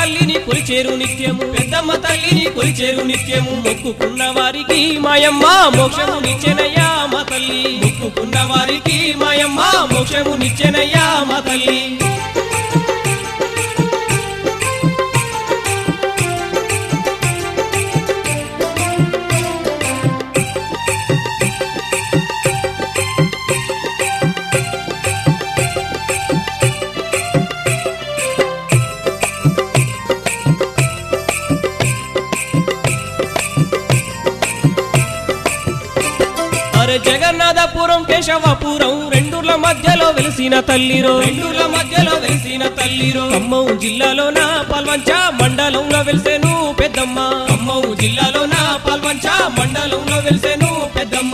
తల్లిని కొలిచేరు నిత్యము పెద్దమ్మ తల్లిని కొలిచేరు నిత్యము మొక్కుకున్న వారికి మాయమ్మ మోక్షము నిచ్చెనయ్యా మా తల్లి మొక్కుకున్న వారికి మాయమ్మ మోక్షము నిచ్చెనయ్యా మా తల్లి అరే జగన్నాథపురం కేశవపురం రెండుల మధ్యలో వెలిసిన తల్లిరో రెండుల మధ్యలో వెలిసిన తల్లిరో ఖమ్మం జిల్లాలోన పాల్వంచ మండలంలో వెలిసేను పెద్దమ్మ ఖమ్మం జిల్లాలోన పాల్వంచ మండలంలో వెలిసేను పెద్దమ్మ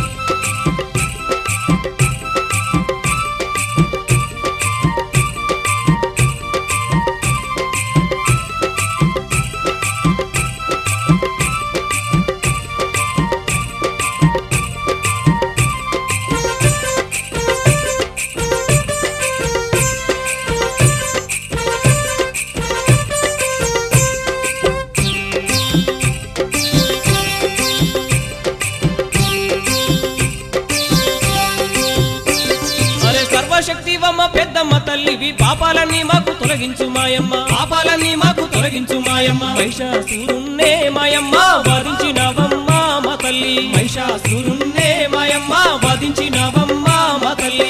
అరే సర్వశక్తివమ్మ పెద్దమ్మ తల్లివి పాపాలన్నీ మాకు తొలగించు మాయమ్మ పాపాలన్నీ మాకు తొలగించు మాయమ్మ మహిషాసురున్నే మాయమ్మ వాదించినవమ్మ మా తల్లి మహిషాసురున్నే మాయమ్మ వాదించినవమ్మ మా తల్లి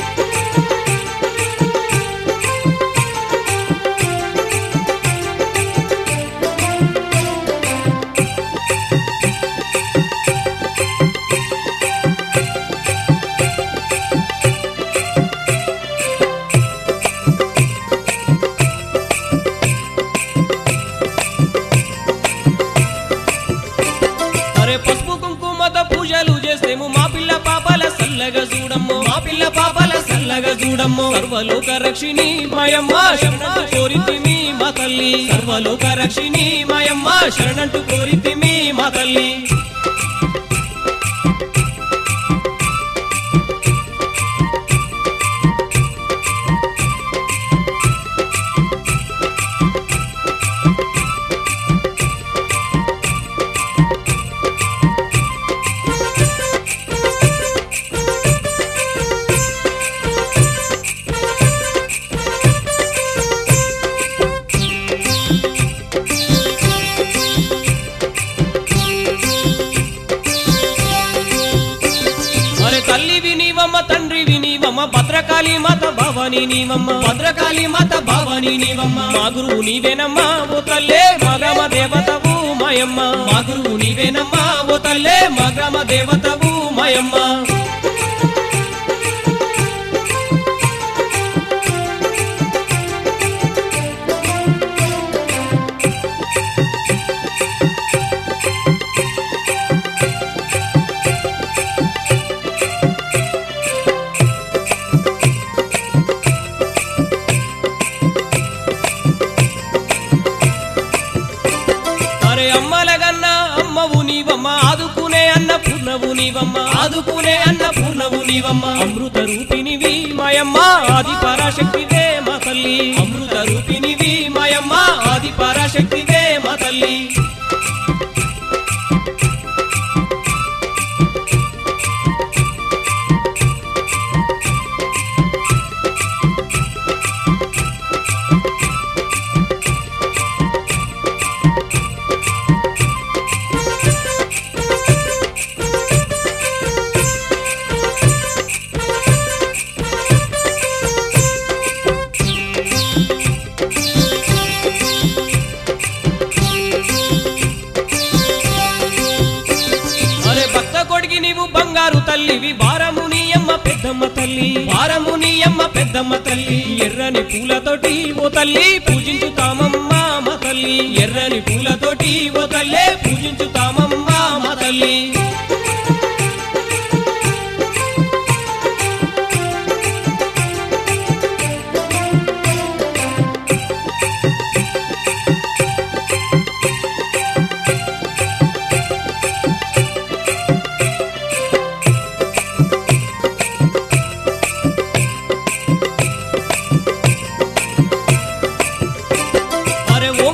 అరే పసుపు కుంకుమతో పూజలు చేసేము మా పిల్ల పాపాల సల్లగా చూడమ్ము మా పిల్ల పాపాల సల్లగా చూడమ్ము సర్వలోక రక్షిణి మాయమ్మ శరణంటు కోరితిమి మా తల్లి సర్వలోక రక్షిణి మాయమ్మ శరణంటు కోరితిమి మా తల్లి అరే తల్లి వినివమ్మ తండ్రి వినివమ్మ భద్రకాళి మాత భవాని నీవమ్మ భద్రకాళి మాత భవాని నీవమ్మ మా గురువు నీవేనమ్మా ఓ తల్లే మా గ్రామ దేవతవు మాయమ్మ మా గురువు నీవేనమ్మా ఓ తల్లే మా గ్రామ దేవతవు మాయమ్మ అరే అమ్మలగన్న అమ్మవు నీవమ్మ ఆదుకునే అన్న పూర్ణవు నీవమ్మ ఆదుకునే అన్న పూర్ణవు నీవమ్మ అమృత రూపినివి మాయమ్మ ఆది పరాశక్తివే మా తల్లి అమృత రూపినివి మాయమ్మ ఆది పరాశక్తివే మా తల్లి అరే భక్త కొడికి నీవు బంగారు తల్లివి భారము నీ అమ్మ పెద్దమ్మ తల్లి భారము నీ అమ్మ పెద్దమ్మ తల్లి ఎర్రని పూలతోటి ఓ తల్లి పూజించుతామమ్మ మా తల్లి ఎర్రని పూలతోటి ఓ తల్లే పూజించుతామమ్మ మా తల్లి అరే ఓ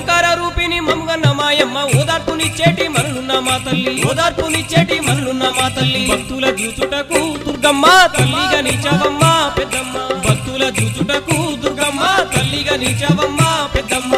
మా తల్లి ఓదార్పునిచ్చేటి మనులున్న మా తల్లి భక్తుల చూచుటకు దుర్గమ్మ తల్లిగా నిచవమ్మ పెద్దమ్మ భక్తుల చూచుటకు దుర్గమ్మ తల్లిగా నిచవమ్మ పెద్దమ్మ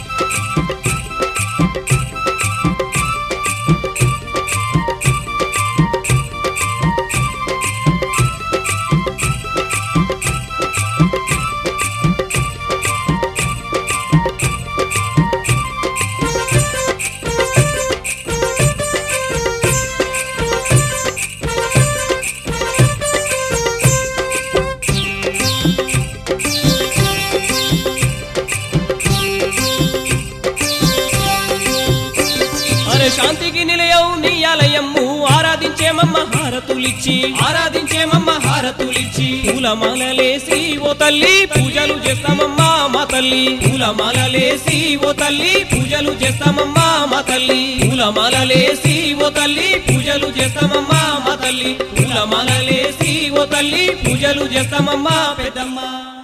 అరే శాంతికి నిలయం నీ ఆలయమ్ము ఆరాధించేమమ్మ హారతులిచ్చి ఆరాధించేమమ్మ హారతులిచ్చి పూలమాలలేసి ఓ తల్లి పూజలు చేస్తామమ్మా మా తల్లి పూలమాలలేసి ఓ తల్లి పూజలు చేస్తామమ్మా మా తల్లి పూలమాలలేసి ఓ తల్లి పూజలు చేస్తామమ్మా మా తల్లి పూలమాలలేసి ఓ తల్లి పూజలు చేస్తామమ్మా పెద్దమ్మ